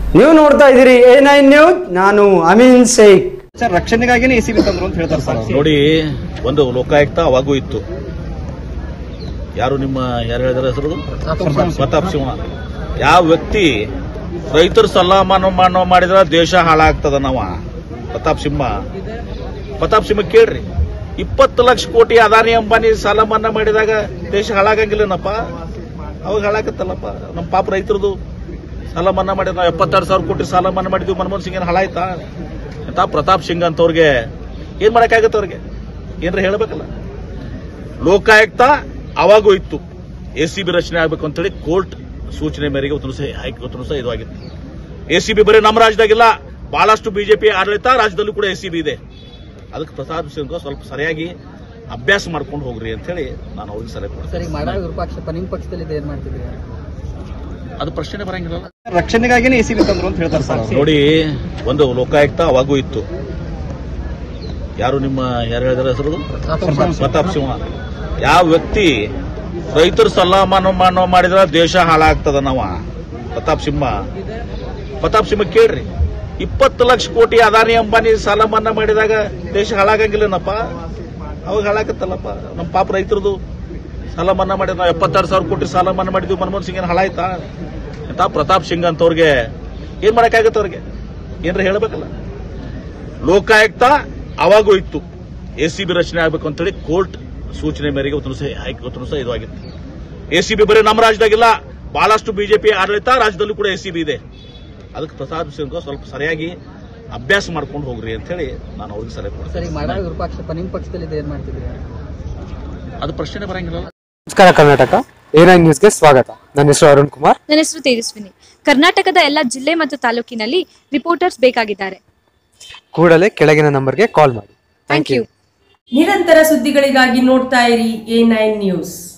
ನೀವು ನೋಡ್ತಾ ಇದ್ದೀರಿ ಎ ನೈನ್ ನ್ಯೂಸ್ ನಾನು ಅಮೀನ್ ಶೇಖ್ ಸರ್ ರಕ್ಷಣೆಗಾಗಿನೇ ಎ ಸಿ ಬಿ ತಂದ್ರು ಅಂತ ಹೇಳ್ತಾರೆ ಸರ್ ನೋಡಿ ಒಂದು ಲೋಕಾಯುಕ್ತ ಅವಾಗೂ ಇತ್ತು ಯಾರು ನಿಮ್ಮ ಯಾರು ಹೇಳಿದಾರೆ ಹೆಸರು ಪ್ರತಾಪ್ ಸಿಂಹ ಯಾವ ವ್ಯಕ್ತಿ ರೈತರು ಸಲಹಾ ಮನ್ನಾ ಮನ್ನಾ ಮಾಡಿದ್ರೆ ದೇಶ ಹಾಳಾಗ್ತದ ನಾವ ಪ್ರತಾಪ್ ಸಿಂಹ ಪ್ರತಾಪ್ ಸಿಂಹ ಕೇಳ್ರಿ ಇಪ್ಪತ್ತು ಲಕ್ಷ ಕೋಟಿ ಅದಾನಿ ಅಂಬಾನಿ ಸಾಲ ಮನ್ನಾ ಮಾಡಿದಾಗ ದೇಶ ಹಾಳಾಗಂಗಿಲ್ಲನಪ್ಪ ಅವಾಗ ಹಾಳಾಗತ್ತಲ್ಲಪ್ಪ ನಮ್ಮ ಪಾಪ ರೈತರದು ಸಾಲ ಮನ್ನಾ ಮಾಡಿದ ನಾವು ಎಪ್ಪತ್ತಾರು ಸಾವಿರ ಕೋಟಿ ಸಾಲ ಮನ್ನಾ ಮಾಡಿದ್ವಿ ಮನಮೋಹನ್ ಸಿಂಗ್ ಏನು ಹಾಳಾಯ್ತಾ ಅಂತ ಪ್ರತಾಪ್ ಸಿಂಗ್ ಅಂತವ್ರಿಗೆ ಏನ್ ಮಾಡಕ್ಕಾಗತ್ತೆ ಅವ್ರಿಗೆ ಏನ್ರ ಹೇಳ್ಬೇಕಲ್ಲ ಲೋಕಾಯುಕ್ತ ಅವಾಗೂ ಇತ್ತು ಎ ಸಿ ಬಿ ರಚನೆ ಆಗ್ಬೇಕು ಅಂತೇಳಿ ಕೋರ್ಟ್ ಸೂಚನೆ ಮೇರೆಗೆ ಇವತ್ತು ಸಹ ಹೈಕ್ ಇವತ್ತು ಸಹ ಇದು ಆಗಿತ್ತು ಎ ಸಿ ಬಿ ಬರೀ ನಮ್ಮ ರಾಜ್ಯದಾಗಿಲ್ಲ ಬಹಳಷ್ಟು ಬಿಜೆಪಿ ಆಡಳಿತ ರಾಜ್ಯದಲ್ಲೂ ಕೂಡ ಎ ಸಿ ಬಿ ಇದೆ ಅದಕ್ಕೆ ಪ್ರತಾಪ್ ಸಿಂಗ್ ಸ್ವಲ್ಪ ಸರಿಯಾಗಿ ಅಭ್ಯಾಸ ಮಾಡ್ಕೊಂಡು ಹೋಗ್ರಿ ಅಂತ ಹೇಳಿ ನಾನು ಅವ್ರಿಗೆ ಸಲಹೆ ಕೊಡ್ತೇನೆ ಸರಿ ಮಾಡೋ ವಿರೂಪಾಕ್ಷಪ್ಪ ನಿಮ್ಮ ಪಕ್ಷದಲ್ಲಿ ಏನ್ ಮಾಡ್ತಿದ್ದೀರಾ ಅದು ಪ್ರಶ್ನೆ ಬರಂಗಿಲ್ಲ ರಕ್ಷಣೆಗಾಗಿನೇ ಎ ಸಿ ಬಿ ತಂದ್ರು ಅಂತ ಹೇಳ್ತಾರೆ ಸರ್ ನೋಡಿ ಒಂದು ಲೋಕಾಯುಕ್ತ ಅವಾಗೂ ಇತ್ತು ಯಾರು ನಿಮ್ಮ ಯಾರು ಹೇಳಿದಾರೆ ಹೆಸರು ಪ್ರತಾಪ್ ಸಿಂಹ ಯಾವ ವ್ಯಕ್ತಿ ರೈತರು ಸಲಹಾ ಮನ್ನಾ ಮನ್ನಾ ಮಾಡಿದ್ರೆ ದೇಶ ಹಾಳಾಗ್ತದ ನಾವ ಪ್ರತಾಪ್ ಸಿಂಹ ಪ್ರತಾಪ್ ಸಿಂಹ ಕೇಳ್ರಿ ಇಪ್ಪತ್ತು ಲಕ್ಷ ಕೋಟಿ ಅದಾನಿ ಅಂಬಾನಿ ಸಾಲ ಮನ್ನಾ ಮಾಡಿದಾಗ ದೇಶ ಹಾಳಾಗಂಗಿಲ್ಲನಪ್ಪ ಅವಾಗ ಹಾಳಾಗತ್ತಲ್ಲಪ್ಪ ನಮ್ಮ ಪಾಪ ರೈತರದು ಸಾಲ ಮನ್ನಾ ಮಾಡಿದ್ರೆ ನಾವು ಎಪ್ಪತ್ತಾರು ಸಾವಿರ ಕೋಟಿ ಸಾಲ ಮನ್ನಾ ಮಾಡಿದ್ವಿ ಮನಮೋಹನ್ ಸಿಂಗ್ ಏನು ಹಾಳಾಯ್ತಾ ಅಂತ ಪ್ರತಾಪ್ ಸಿಂಗ್ ಅಂತವ್ರಿಗೆ ಏನ್ ಮಾಡಕ್ಕಾಗತ್ತೆ ಅವ್ರಿಗೆ ಏನ್ರ ಹೇಳ್ಬೇಕಲ್ಲ ಲೋಕಾಯುಕ್ತ ಅವಾಗೂ ಇತ್ತು ಎ ಸಿ ಬಿ ರಚನೆ ಆಗ್ಬೇಕು ಅಂತೇಳಿ ಕೋರ್ಟ್ ಸೂಚನೆ ಮೇರೆಗೆ ಇವತ್ತು ಸಹ ಹೈಕ್ ಇವತ್ತು ಸಹ ಇದು ಆಗಿತ್ತು ಎ ಸಿ ಬಿ ಬರೀ ನಮ್ಮ ರಾಜ್ಯದಾಗಿಲ್ಲ ಬಹಳಷ್ಟು ಬಿಜೆಪಿ ಆಡಳಿತ ರಾಜ್ಯದಲ್ಲೂ ಕೂಡ ಎ ಸಿ ಬಿ ಇದೆ ಅದಕ್ಕೆ ಪ್ರತಾಪ್ ಸಿಂಗ್ ಸ್ವಲ್ಪ ಸರಿಯಾಗಿ ಅಭ್ಯಾಸ ಮಾಡ್ಕೊಂಡು ಹೋಗ್ರಿ ಅಂತ ಹೇಳಿ ನಾನು ಅವ್ರಿಗೆ ಸಲಹೆ ಕೊಡ್ತೇನೆ ಸರಿ ಮಾಡೋ ವಿರೂಪಾಕ್ಷಪ್ಪ ನಿಮ್ಮ ಪಕ್ಷದಲ್ಲಿ ಏನ್ ಮಾಡ್ತಿದ್ದೀರಾ ಅದು ಪ್ರಶ್ನೆ ಬರಂಗಿಲ್ಲ ನಮಸ್ಕಾರ ಕರ್ನಾಟಕ ಎ ನೈನ್ ನ್ಯೂಸ್ಗೆ ಸ್ವಾಗತ ನನ್ನ ಹೆಸರು ಅರುಣ್ ಕುಮಾರ್ ನನ್ನ ಹೆಸರು ತೇಜಸ್ವಿನಿ ಕರ್ನಾಟಕದ ಎಲ್ಲ ಜಿಲ್ಲೆ ಮತ್ತು ತಾಲೂಕಿನಲ್ಲಿ ರಿಪೋರ್ಟರ್ಸ್ ಬೇಕಾಗಿದ್ದಾರೆ ಕೂಡಲೇ ಕೆಳಗಿನ ನಂಬರ್ಗೆ ಕಾಲ್ ಮಾಡಿ ಥ್ಯಾಂಕ್ ಯು ನಿರಂತರ ಸುದ್ದಿಗಳಿಗಾಗಿ ನೋಡ್ತಾ ಇರಿ ಎ ನೈನ್ ನ್ಯೂಸ್